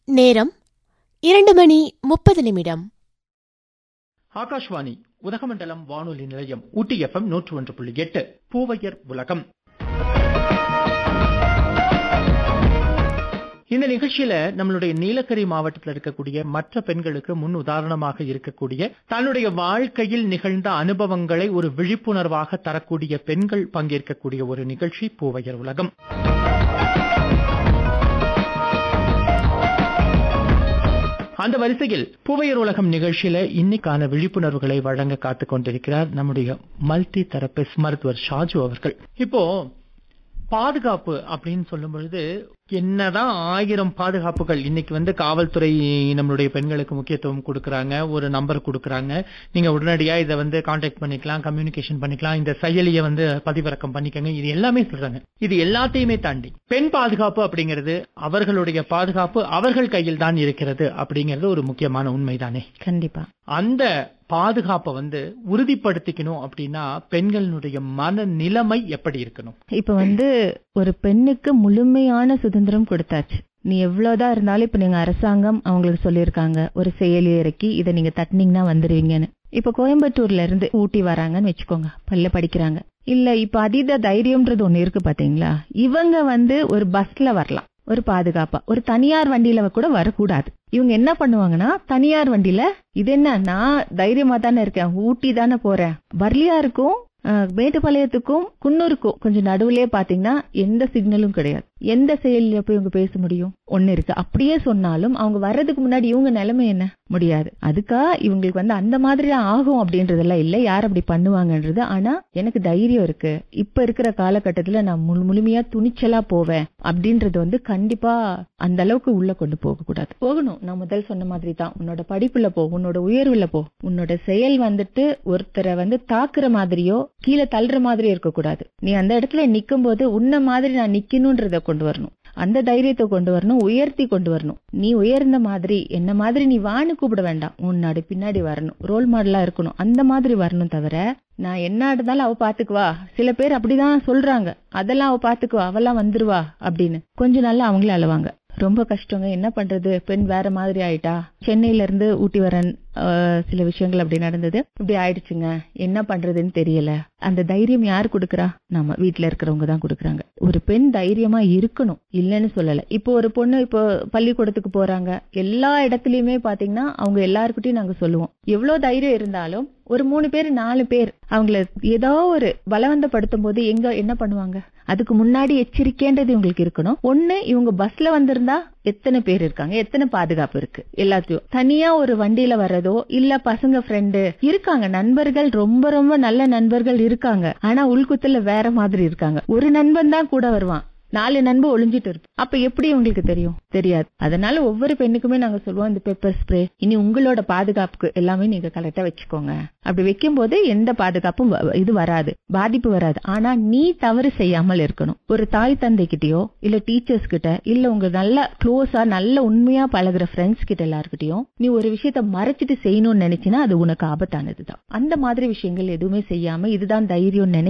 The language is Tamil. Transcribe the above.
நேரம் இரண்டு மணி முப்பது நிமிடம் ஆகாஷ்வாணி உதகமண்டலம் வானொலி நிலையம் ஊட்டி எஃப்எம் நூற்று ஒன்று புள்ளி எட்டு பூவையர் உலகம் இந்த நிகழ்ச்சியில நம்மளுடைய நீலக்கரி மாவட்டத்தில் இருக்கக்கூடிய மற்ற பெண்களுக்கு முன் உதாரணமாக இருக்கக்கூடிய தன்னுடைய வாழ்க்கையில் நிகழ்ந்த அனுபவங்களை ஒரு விழிப்புணர்வாக தரக்கூடிய பெண்கள் பங்கேற்கக்கூடிய ஒரு நிகழ்ச்சி பூவையர் உலகம் அந்த வரிசையில் பூவையர் உலகம் நிகழ்ச்சியில இன்னைக்கான விழிப்புணர்வுகளை வழங்க காத்துக் கொண்டிருக்கிறார் நம்முடைய மல்டி தெரபிஸ்ட் மருத்துவர் ஷாஜு அவர்கள் இப்போ பாதுகாப்பு அப்படின்னு சொல்லும் பொழுது என்னதான் ஆயிரம் பாதுகாப்புகள் இன்னைக்கு வந்து காவல்துறை நம்மளுடைய பெண்களுக்கு முக்கியத்துவம் கொடுக்கறாங்க ஒரு நம்பர் கொடுக்கறாங்க நீங்க உடனடியா இதை வந்து கான்டாக்ட் பண்ணிக்கலாம் கம்யூனிகேஷன் பண்ணிக்கலாம் இந்த செயலியை வந்து பதிவிறக்கம் பண்ணிக்கங்க இது எல்லாமே சொல்றாங்க இது எல்லாத்தையுமே தாண்டி பெண் பாதுகாப்பு அப்படிங்கிறது அவர்களுடைய பாதுகாப்பு அவர்கள் கையில் தான் இருக்கிறது அப்படிங்கிறது ஒரு முக்கியமான உண்மைதானே கண்டிப்பா அந்த பாதுகாப்பை வந்து உறுதிப்படுத்திக்கணும் அப்படின்னா பெண்களுடைய மன நிலைமை எப்படி இருக்கணும் இப்ப வந்து ஒரு பெண்ணுக்கு முழுமையான சுதந்திரம் கொடுத்தாச்சு நீ எவ்வளவுதான் இருந்தாலும் இப்ப நீங்க அரசாங்கம் அவங்களுக்கு சொல்லியிருக்காங்க ஒரு செயலி இறக்கி இதை நீங்க தட்டினீங்கன்னா வந்துருவீங்கன்னு இப்ப கோயம்புத்தூர்ல இருந்து ஊட்டி வராங்கன்னு வச்சுக்கோங்க பல்ல படிக்கிறாங்க இல்ல இப்ப அதீத தைரியம்ன்றது ஒண்ணு இருக்கு பாத்தீங்களா இவங்க வந்து ஒரு பஸ்ல வரலாம் ஒரு பாதுகாப்பா ஒரு தனியார் வண்டியில கூட வரக்கூடாது இவங்க என்ன பண்ணுவாங்கன்னா தனியார் வண்டியில இது என்ன நான் தைரியமா தானே இருக்கேன் ஊட்டி தானே போறேன் வரலியா இருக்கும் மேட்டுப்பாளையத்துக்கும் குன்னூருக்கும் கொஞ்சம் நடுவுலயே பாத்தீங்கன்னா எந்த சிக்னலும் கிடையாது எந்த செயலில போய் இவங்க பேச முடியும் ஒண்ணு இருக்கு அப்படியே சொன்னாலும் அவங்க வர்றதுக்கு முன்னாடி இவங்க நிலைமை என்ன முடியாது அதுக்கா இவங்களுக்கு வந்து அந்த மாதிரி ஆகும் அப்படின்றதெல்லாம் இல்ல யார் அப்படி பண்ணுவாங்கன்றது ஆனா எனக்கு தைரியம் இருக்கு இப்ப இருக்கிற காலகட்டத்துல நான் முழு முழுமையா துணிச்சலா போவேன் அப்படின்றது வந்து கண்டிப்பா அந்த அளவுக்கு உள்ள கொண்டு போக கூடாது போகணும் நான் முதல் சொன்ன மாதிரி தான் உன்னோட படிப்புல போ உன்னோட உயர்வுல போ உன்னோட செயல் வந்துட்டு ஒருத்தரை வந்து தாக்குற மாதிரியோ கீழே தள்ளுற மாதிரி இருக்கக்கூடாது நீ அந்த இடத்துல நிக்கும் போது உன்ன மாதிரி நான் நிக்கணும்ன்றத கொண்டு வரணும் அந்த தைரியத்தை கொண்டு வரணும் உயர்த்தி கொண்டு வரணும் நீ உயர்ந்த மாதிரி என்ன மாதிரி நீ வான்னு கூப்பிட வேண்டாம் உன்னாடி பின்னாடி வரணும் ரோல் மாடலா இருக்கணும் அந்த மாதிரி வரணும் தவிர நான் என்ன இருந்தாலும் அவ பாத்துக்குவா சில பேர் அப்படிதான் சொல்றாங்க அதெல்லாம் அவ பாத்துக்குவா அவெல்லாம் வந்துருவா அப்படின்னு கொஞ்ச நாள்ல அவங்களே அழுவாங்க ரொம்ப கஷ்டங்க என்ன பண்றது பெண் வேற மாதிரி ஆயிட்டா சென்னையில இருந்து ஊட்டி வரன் சில விஷயங்கள் அப்படி நடந்தது இப்படி ஆயிடுச்சுங்க என்ன பண்றதுன்னு தெரியல அந்த தைரியம் யார் கொடுக்கறா நம்ம வீட்டுல இருக்கிறவங்க தான் கொடுக்கறாங்க ஒரு பெண் தைரியமா இருக்கணும் இல்லைன்னு சொல்லல இப்போ ஒரு பொண்ணு இப்போ பள்ளிக்கூடத்துக்கு போறாங்க எல்லா இடத்துலயுமே பாத்தீங்கன்னா அவங்க எல்லாருக்கிட்டையும் நாங்க சொல்லுவோம் எவ்வளவு தைரியம் இருந்தாலும் ஒரு மூணு பேர் நாலு பேர் அவங்கள ஏதோ ஒரு பலவந்தப்படுத்தும் போது எங்க என்ன பண்ணுவாங்க அதுக்கு முன்னாடி எச்சரிக்கைன்றது இவங்களுக்கு இருக்கணும் ஒண்ணு இவங்க பஸ்ல வந்திருந்தா எத்தனை பேர் இருக்காங்க எத்தனை பாதுகாப்பு இருக்கு எல்லாத்தையும் தனியா ஒரு வண்டியில வர்றதோ இல்ல பசங்க ஃப்ரெண்டு இருக்காங்க நண்பர்கள் ரொம்ப ரொம்ப நல்ல நண்பர்கள் இருக்காங்க ஆனா உள்குத்துல வேற மாதிரி இருக்காங்க ஒரு நண்பன் தான் கூட வருவான் நாலு நண்பு ஒளிஞ்சிட்டு இருக்கும் அப்ப எப்படி உங்களுக்கு தெரியும் தெரியாது அதனால ஒவ்வொரு பெண்ணுக்குமே நாங்க சொல்லுவோம் இந்த பெப்பர் ஸ்ப்ரே இனி உங்களோட பாதுகாப்புக்கு எல்லாமே நீங்க கரெக்டா வச்சுக்கோங்க அப்படி வைக்கும் போது எந்த பாதுகாப்பும் இது வராது பாதிப்பு வராது ஆனா நீ தவறு செய்யாமல் இருக்கணும் ஒரு தாய் தந்தை கிட்டயோ இல்ல டீச்சர்ஸ் கிட்ட இல்ல உங்க நல்ல க்ளோஸா நல்ல உண்மையா பழகுற ஃப்ரெண்ட்ஸ் கிட்ட எல்லாருக்கிட்டையும் நீ ஒரு விஷயத்த மறைச்சிட்டு செய்யணும்னு நினைச்சினா அது உனக்கு ஆபத்தானதுதான் அந்த மாதிரி விஷயங்கள் எதுவுமே செய்யாம இதுதான் தைரியம் நினை